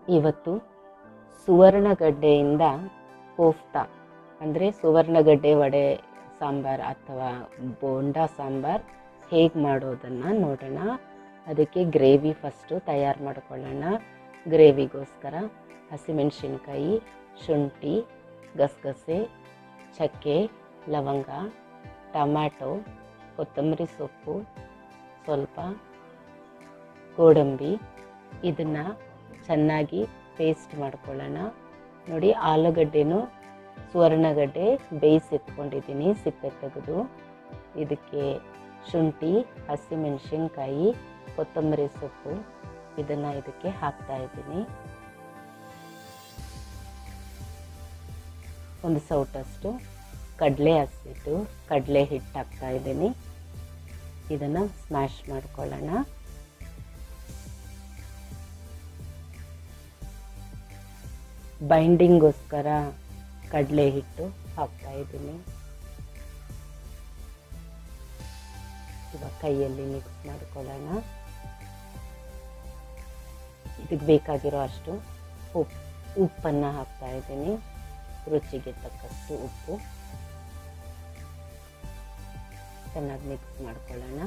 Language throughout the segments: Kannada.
ಇವತ್ತು ಸುವರ್ಣಗಡ್ಡೆಯಿಂದ ಕೋಫ್ತಾ ಅಂದರೆ ಸುವರ್ಣಗಡ್ಡೆ ವಡೆ ಸಾಂಬಾರ್ ಅಥವಾ ಬೋಂಡಾ ಸಾಂಬಾರ್ ಹೇಗೆ ಮಾಡೋದನ್ನು ನೋಡೋಣ ಅದಕ್ಕೆ ಗ್ರೇವಿ ಫಸ್ಟು ತಯಾರು ಮಾಡ್ಕೊಳ್ಳೋಣ ಗ್ರೇವಿಗೋಸ್ಕರ ಹಸಿಮೆಣಸಿನ್ಕಾಯಿ ಶುಂಠಿ ಗಸಗಸೆ ಚಕ್ಕೆ ಲವಂಗ ಟೊಮ್ಯಾಟೊ ಕೊತ್ತಂಬರಿ ಸೊಪ್ಪು ಸ್ವಲ್ಪ ಗೋಡಂಬಿ ಇದನ್ನು ಚೆನ್ನಾಗಿ ಪೇಸ್ಟ್ ಮಾಡ್ಕೊಳ್ಳೋಣ ನೋಡಿ ಆಲೂಗಡ್ಡೆನೂ ಸುವರ್ಣಗಡ್ಡೆ ಬೇಯಿಸಿ ಎತ್ಕೊಂಡಿದ್ದೀನಿ ಸಿಪ್ಪೆ ತೆಗೆದು ಇದಕ್ಕೆ ಶುಂಠಿ ಹಸಿಮೆಣಸಿನ್ಕಾಯಿ ಕೊತ್ತಂಬರಿ ಸೊಪ್ಪು ಇದನ್ನು ಇದಕ್ಕೆ ಹಾಕ್ತಾ ಇದ್ದೀನಿ ಒಂದು ಸೌಟಷ್ಟು ಕಡಲೆ ಹಸಿಟ್ಟು ಕಡಲೆ ಹಿಟ್ಟು ಹಾಕ್ತಾ ಇದ್ದೀನಿ ಇದನ್ನು ಸ್ಮ್ಯಾಶ್ ಮಾಡ್ಕೊಳ್ಳೋಣ ಬೈಂಡಿಂಗೋಸ್ಕರ ಕಡಲೆ ಹಿಟ್ಟು ಹಾಕ್ತಾ ಇದ್ದೀನಿ ಇವಾಗ ಕೈಯಲ್ಲಿ ಮಿಕ್ಸ್ ಮಾಡ್ಕೊಳ್ಳೋಣ ಇದಕ್ಕೆ ಬೇಕಾಗಿರೋ ಅಷ್ಟು ಉಪ್ಪು ಉಪ್ಪನ್ನು ಹಾಕ್ತಾ ಇದ್ದೀನಿ ರುಚಿಗೆ ತಕ್ಕಷ್ಟು ಉಪ್ಪು ಚೆನ್ನಾಗಿ ಮಿಕ್ಸ್ ಮಾಡ್ಕೊಳ್ಳೋಣ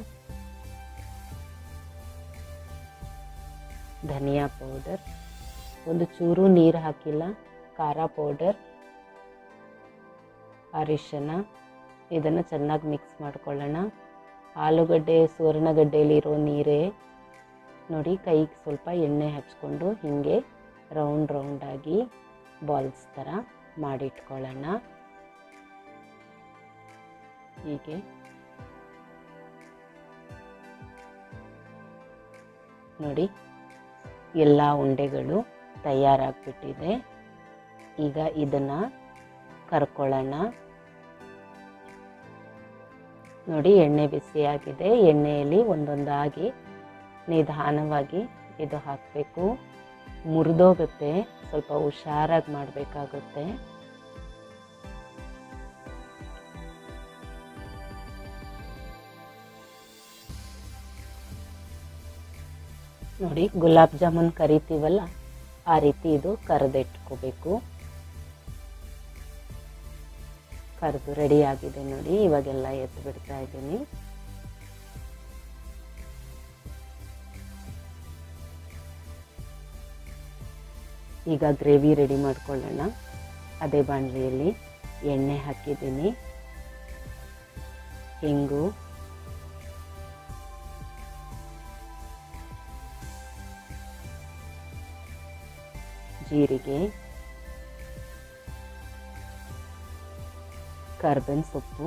ಧನಿಯಾ ಪೌಡರ್ ಒಂದು ಚೂರು ನೀರು ಹಾಕಿಲ್ಲ ಖಾರ ಪೌಡರ್ ಅರಿಶಿನ ಇದನ್ನು ಚೆನ್ನಾಗಿ ಮಿಕ್ಸ್ ಮಾಡ್ಕೊಳ್ಳೋಣ ಆಲೂಗಡ್ಡೆ ಸುವರ್ಣಗಡ್ಡೆಯಲ್ಲಿರೋ ನೀರೇ ನೋಡಿ ಕೈಗೆ ಸ್ವಲ್ಪ ಎಣ್ಣೆ ಹಚ್ಕೊಂಡು ಹೀಗೆ ರೌಂಡ್ ರೌಂಡಾಗಿ ಬಾಲ್ಸ್ ಥರ ಮಾಡಿಟ್ಕೊಳ್ಳೋಣ ಹೀಗೆ ನೋಡಿ ಎಲ್ಲ ಉಂಡೆಗಳು ತಯಾರಾಗ್ಬಿಟ್ಟಿದೆ ಈಗ ಇದನ್ನು ಕರ್ಕೊಳ್ಳೋಣ ನೋಡಿ ಎಣ್ಣೆ ಬಿಸಿಯಾಗಿದೆ ಎಣ್ಣೆಯಲ್ಲಿ ಒಂದೊಂದಾಗಿ ನಿಧಾನವಾಗಿ ಇದು ಹಾಕಬೇಕು ಮುರಿದೋಗುತ್ತೆ ಸ್ವಲ್ಪ ಹುಷಾರಾಗಿ ಮಾಡಬೇಕಾಗುತ್ತೆ ನೋಡಿ ಗುಲಾಬ್ ಜಾಮೂನ್ ಕರಿತೀವಲ್ಲ ಆ ರೀತಿ ಇದು ಕರೆದಿಟ್ಕೋಬೇಕು ಕರೆದು ರೆಡಿ ಆಗಿದೆ ನೋಡಿ ಇವಾಗೆಲ್ಲ ಎತ್ತು ಬಿಡ್ತಾ ಇದ್ದೀನಿ ಈಗ ಗ್ರೇವಿ ರೆಡಿ ಮಾಡ್ಕೊಳ್ಳೋಣ ಅದೇ ಬಾಣಲಿಯಲ್ಲಿ ಎಣ್ಣೆ ಹಾಕಿದ್ದೀನಿ ಹಿಂಗು ಜೀರಿಗೆ ಕರ್ಬೇವಿನ ಸೊಪ್ಪು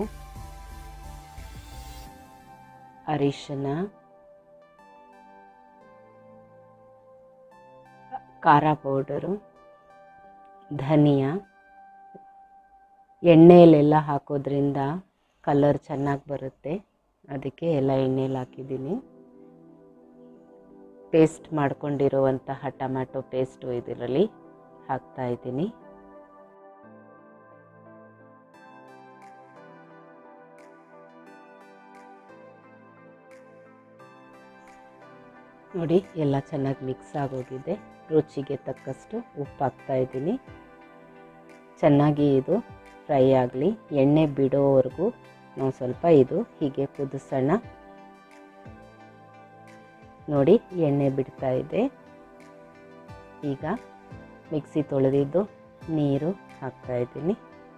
ಅರಿಶಿನ ಖಾರ ಪೌಡರು ಧನಿಯಾ ಎಣ್ಣೆಯಲ್ಲೆಲ್ಲ ಹಾಕೋದ್ರಿಂದ ಕಲರ್ ಚೆನ್ನಾಗಿ ಬರುತ್ತೆ ಅದಕ್ಕೆ ಎಲ್ಲ ಎಣ್ಣೆಯಲ್ಲಿ ಹಾಕಿದ್ದೀನಿ ಪೇಸ್ಟ್ ಮಾಡ್ಕೊಂಡಿರುವಂತಹ ಟೊಮ್ಯಾಟೊ ಪೇಸ್ಟು ಇದರಲ್ಲಿ ಹಾಕ್ತಾ ಇದ್ದೀನಿ ನೋಡಿ ಎಲ್ಲ ಚೆನ್ನಾಗಿ ಮಿಕ್ಸ್ ಆಗೋಗಿದೆ ರುಚಿಗೆ ತಕ್ಕಷ್ಟು ಉಪ್ಪು ಹಾಕ್ತಾ ಇದ್ದೀನಿ ಚೆನ್ನಾಗಿ ಇದು ಫ್ರೈ ಆಗಲಿ ಎಣ್ಣೆ ಬಿಡೋವರೆಗೂ ನಾವು ಸ್ವಲ್ಪ ಇದು ಹೀಗೆ ಕುದಿಸೋಣ ನೋಡಿ ಎಣ್ಣೆ ಬಿಡ್ತಾ ಇದೆ ಈಗ ಮಿಕ್ಸಿ ತೊಳೆದಿದ್ದು ನೀರು ಹಾಕ್ತಾ ಇದ್ದೀನಿ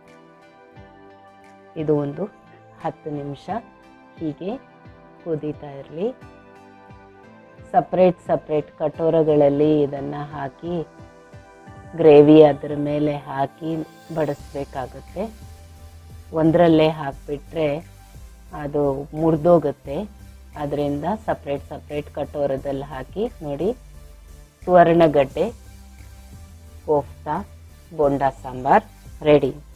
ಇದು ಒಂದು ಹತ್ತು ನಿಮಿಷ ಹೀಗೆ ಕುದೀತಾ ಇರಲಿ ಸಪ್ರೇಟ್ ಸಪ್ರೇಟ್ ಕಟೋರಗಳಲ್ಲಿ ಇದನ್ನು ಹಾಕಿ ಗ್ರೇವಿ ಅದರ ಮೇಲೆ ಹಾಕಿ ಬಡಿಸ್ಬೇಕಾಗುತ್ತೆ ಒಂದರಲ್ಲೇ ಹಾಕಿಬಿಟ್ರೆ ಅದು ಮುರಿದೋಗುತ್ತೆ ಅದರಿಂದ ಸಪ್ರೇಟ್ ಸಪ್ರೇಟ್ ಕಟೋರದಲ್ಲಿ ಹಾಕಿ ನೋಡಿ ಸುವರ್ಣಗಡ್ಡೆ ಕೋಫ್ತಾ ಬೋಂಡಾ ಸಾಂಬಾರ್ ರೆಡಿ